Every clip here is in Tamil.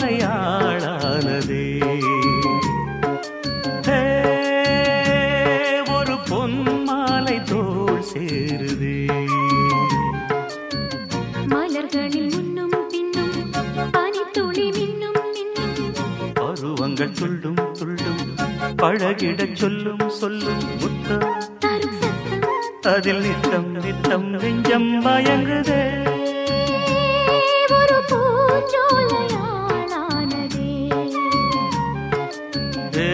பூஞ்சோலையாளானதே ஹே, ஒரு பொன் மாலை தோள் சேருதே மலர்களில் முன்னும் பின்னும் பனித்துளி மின்னும் மின்னும் பருவங்கள் துள்ளும் துள்ளும் பழகிடச் சொல்லும் சொல்லும் முத்தம் தரும் சத்தம் அதில் நித்தம் நித்தம் நெஞ்சம் மயங்குதே ஒரு பூஞ்சோலையாளானதே ஏ,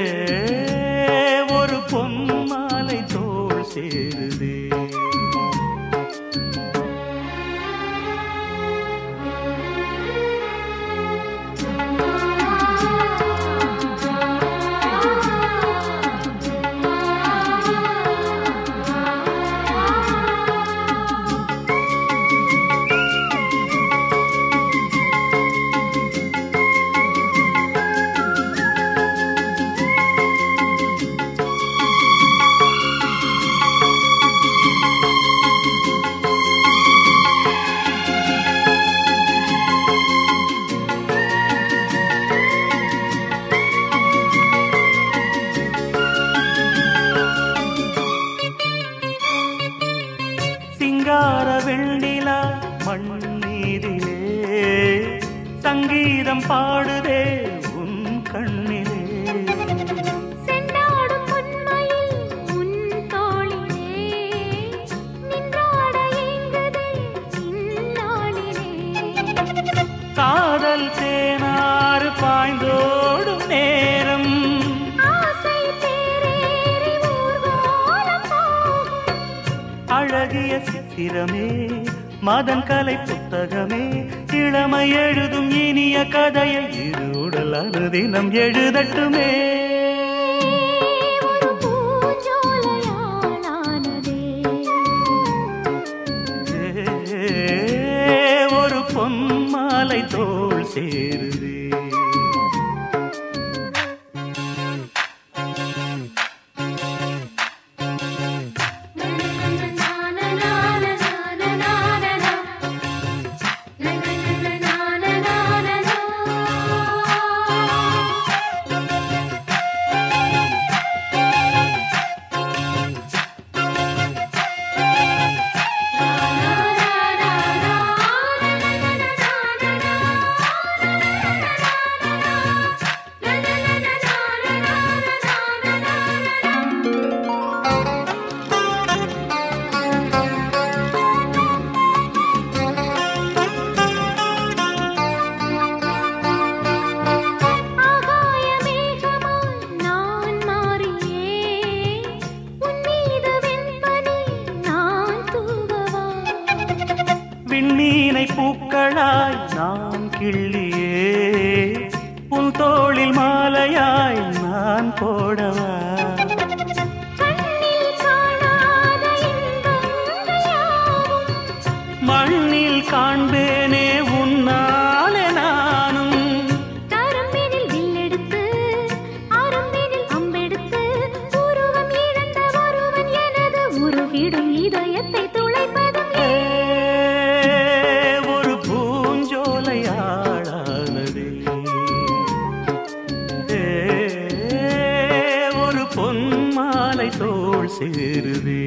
ஒரு பொன் மாலை தோள் சேருதே சிங்கார வெண்ணிலா மண்ணீரிலே சங்கீதம் பாடுதே உன் கண்ணிலே செண்டாடும் பொன்மையில் உன் தோளிலே நின்றாட ஏங்குதே இந்நாளிலே காதல் தேனாறு பாய்ந்தோடும் நேரம் ஆசை தேரேறி ஊர்வலம் போகும் அழகிய சித்திரமே மதன் கலை புத்தகமே இளமை எழுதும் இனிய கதையை இரு உடல் அனுதினம் எழுதட்டுமே ஒரு பூஞ்சோலையாளானதே ஏ, ஒரு பொன் மாலை தோள் சேருதே ஆகாய மேகமாய் நான் மாறியே உன் மீது வெண்பனி நான் தூவவா விண்மீனை பூக்களாய் நான் கிள்ளியே உன் தோளில் மாலையாய் நான் போடவா கண்ணில் காணாத இன்பங்கள் யாவும் மண்ணில் காண்பேனே உன்னாலே நானும் கரும்பினில் வில்லெடுத்து அரும்பினில் அம்பெடுத்து உருவம் இழந்த ஒருவன் எனது உருகிடும் இதயத்தை துளைப்பதும் ஏ, ஒரு பூஞ்சோலையாளானதே ஏ, ஒரு பொன் மாலை தோள் சேருதே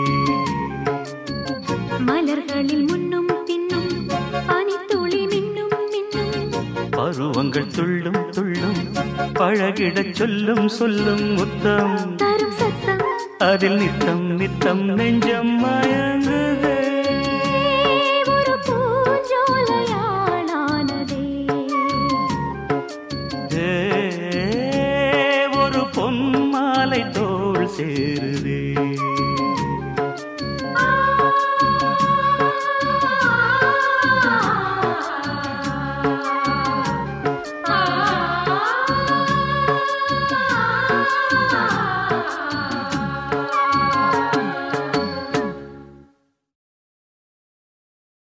மலர்களில் முன்னும் பின்னும் பனித்துளி மின்னும் மின்னும் பருவங்கள் துள்ளும் துள்ளும் பழகிடச் சொல்லும் சொல்லும் முத்தம் தரும் சத்தம் அதில் நித்தம் நித்தம் நெஞ்சம் மயங்கும்